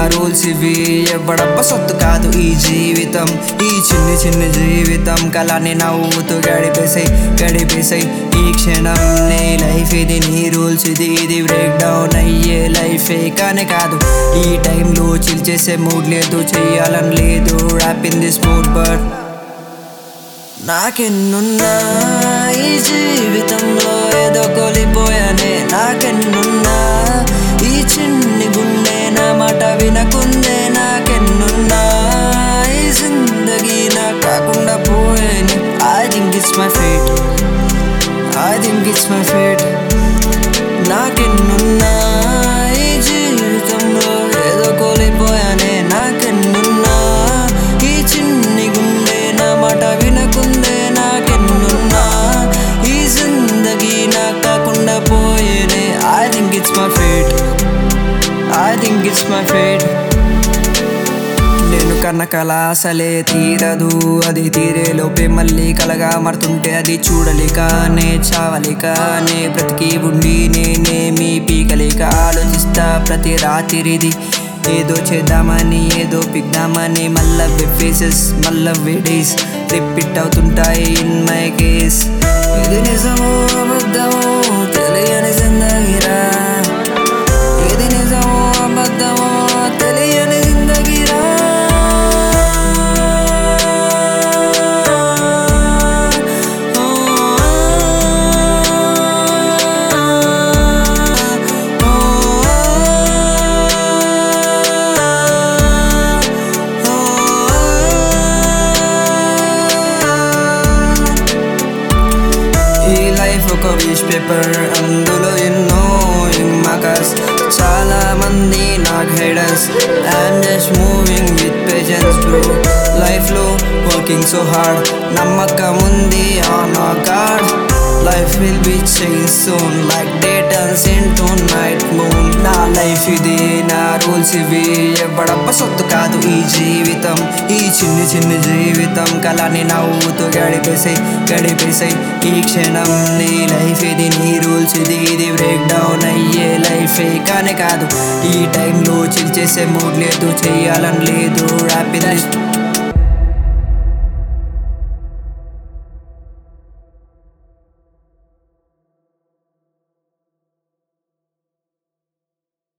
rules ఇవి ఎవడబ్బ సొత్తు కాదు ఈ జీవితం ఈ చిన్ని చిన్ని జీవితం కళని నవ్వుతూ గడిపేసాయి గడిపేసాయి ఈ క్షణం నీ లైఫ్ ఇది నీ రూల్స్ ఇది ఇది బ్రేక్ డౌన్ అయ్యే లైఫే కానీ కాదు ఈ టైంలో చిల్ చేసే మూడ్ లేదు చెయ్యాలని లేదు rap in this mood but నాకెన్నున్నా ఈ జీవితంలో ఏదో కోల్పోయానే నాకెన్నున్నా ఈ చిన్ని గుండె నా మాట వినకుందే నాకెన్నున్నా ఈ జిందగీ నా కాకుండా పోయేనే I think it's my fate I think it's my fate నాకెన్నున్నా ఈ జీవితంలో ఏదో కోల్పోయానే నాకెన్నున్నా ఈ చిన్ని గుండె నా మాట వినకుందే నాకెన్నున్నా ఈ జిందగీ నా కాకుండా పోయేనే I think it's my fate I think it's my fate నేను కన్న కళ అసలే తీరదు అది తీరే లోపే మళ్ళీ కలగా మారుతుంటే అది చూడలేకనే చావలేకనే బ్రతికి ఉండి నేనేమి పీకలేక ఆలోచిస్తా ప్రతి రాత్రిది ఏదో చేద్దామని ఏదో పిగ్దామని మళ్ళీ ఫేసెస్ మళ్ళీ డేస్ రిపీట్ అవుతుంటాయి ఇన్ మై కేస్ ఇది నిజమో అబద్ధమో తెలియని జిందగీరా ఇది నిజమో అబద్ధమో తెలియని జిందగీరా ఈ లైఫ్ ఒక విష్ పేపర్ అందులో ఎన్నో ఇమ్మకస్ చాలా మంది నాకు haters I'm just moving with patience bro life లో వర్కింగ్ సో హార్డ్ నమ్మకం ఉంది ఆన్ ఆ God life will be change soon like day turns into night moon నా లైఫ్ ఇది నా రూల్స్ ఇవి ఎవడబ్బ సొత్తు కాదు ఈ జీవితం ఈ చిన్ని చిన్ని జీవితం కళని నవ్వుతూ గడిపేసాయి గడిపేసాయి ఈ క్షణం నీ లైఫ్ ఇది నీ రూల్స్ ఇది ఇది బ్రేక్ డౌన్ అయ్యే లైఫే కానీ కాదు ఈ టైంలో చిల్ చేసే మూడ్ లేదు చెయ్యాలని లేదు ర్యాపీ